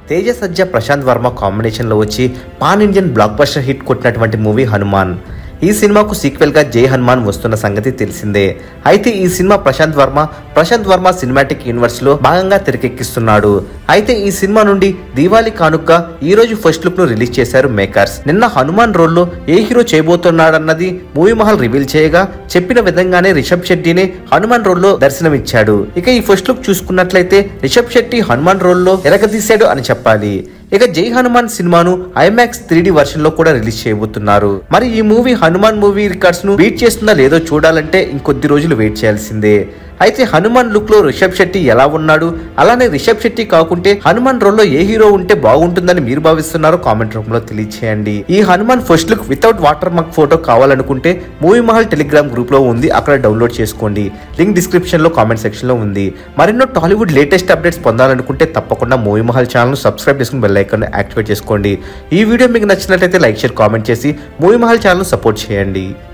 తేజ సజ్జ ప్రశాంత్ వర్మ కాంబినేషన్లో వచ్చి pan Indian blockbuster hit కొట్టినటువంటి మూవీ హనుమాన్ ఈ సినిమాకు సీక్వెల్ గా జై హనుమాన్ వస్తున్న సంగతి తెలిసిందే అయితే ఈ సినిమా ప్రశాంత్ వర్మ ప్రశాంత్ వర్మ సినిమాటిక్ యూనివర్స్ లో భాగంగా తెరకెక్కిస్తున్నాడు అయితే ఈ సినిమా నుండి దీవాలి కానుక ఈ రోజు ఫస్ట్ లుక్ ను రిలీజ్ చేశారు మేకర్స్ నిన్న హనుమాన్ రోల్ లో ఏ హీరో చేయబోతున్నాడన్నది మూవీ మహల్ రివీల్ చేయగా చెప్పిన విధంగానే రిషబ్ శెట్టిని హనుమాన్ రోల్ లో దర్శనమిచ్చాడు ఇక ఈ ఫస్ట్ లుక్ చూసుకున్నట్లయితే రిషబ్ శెట్టి హనుమాన్ రోల్ లో ఎరగదీశాడు అని చెప్పాలి ఇక జై హనుమాన్ సినిమాను ఐమాక్స్ త్రీ డి వర్షన్ లో కూడా రిలీజ్ చేయబోతున్నారు మరి ఈ మూవీ హనుమాన్ మూవీ రికార్డ్స్ ను బీట్ చేస్తుందా లేదో చూడాలంటే ఇంకొద్ది రోజులు వెయిట్ చేయాల్సిందే అయితే హనుమాన్ లుక్ లో రిషబ్ శెట్టి ఎలా ఉన్నాడు అలానే రిషబ్ శెట్టి కాకుంటే హనుమాన్ రోల్ లో ఏ హీరో ఉంటే బాగుంటుందని మీరు భావిస్తున్నారో కామెంట్ రూపంలో తెలియచేయండి ఈ Hanuman first look without watermark photo కావాలనుకుంటే మూవీ మహల్ టెలిగ్రామ్ గ్రూప్ లో ఉంది అక్కడ డౌన్లోడ్ చేసుకోండి లింక్ డిస్క్రిప్షన్ లో కామెంట్ సెక్షన్ లో ఉంది మరెన్నో టాలీవుడ్ లేటెస్ట్ అప్డేట్స్ పొందాలనుకుంటే తప్పకుండా మూవీ మహల్ ఛానల్ సబ్స్క్రైబ్ చేసుకుని బెల్ ఐకాన్ యాక్టివేట్ చేసుకోండి ఈ వీడియో మీకు నచ్చినట్లయితే లైక్ షేర్ కామెంట్ చేసి మూవీ మహల్ ఛానల్ సపోర్ట్ చేయండి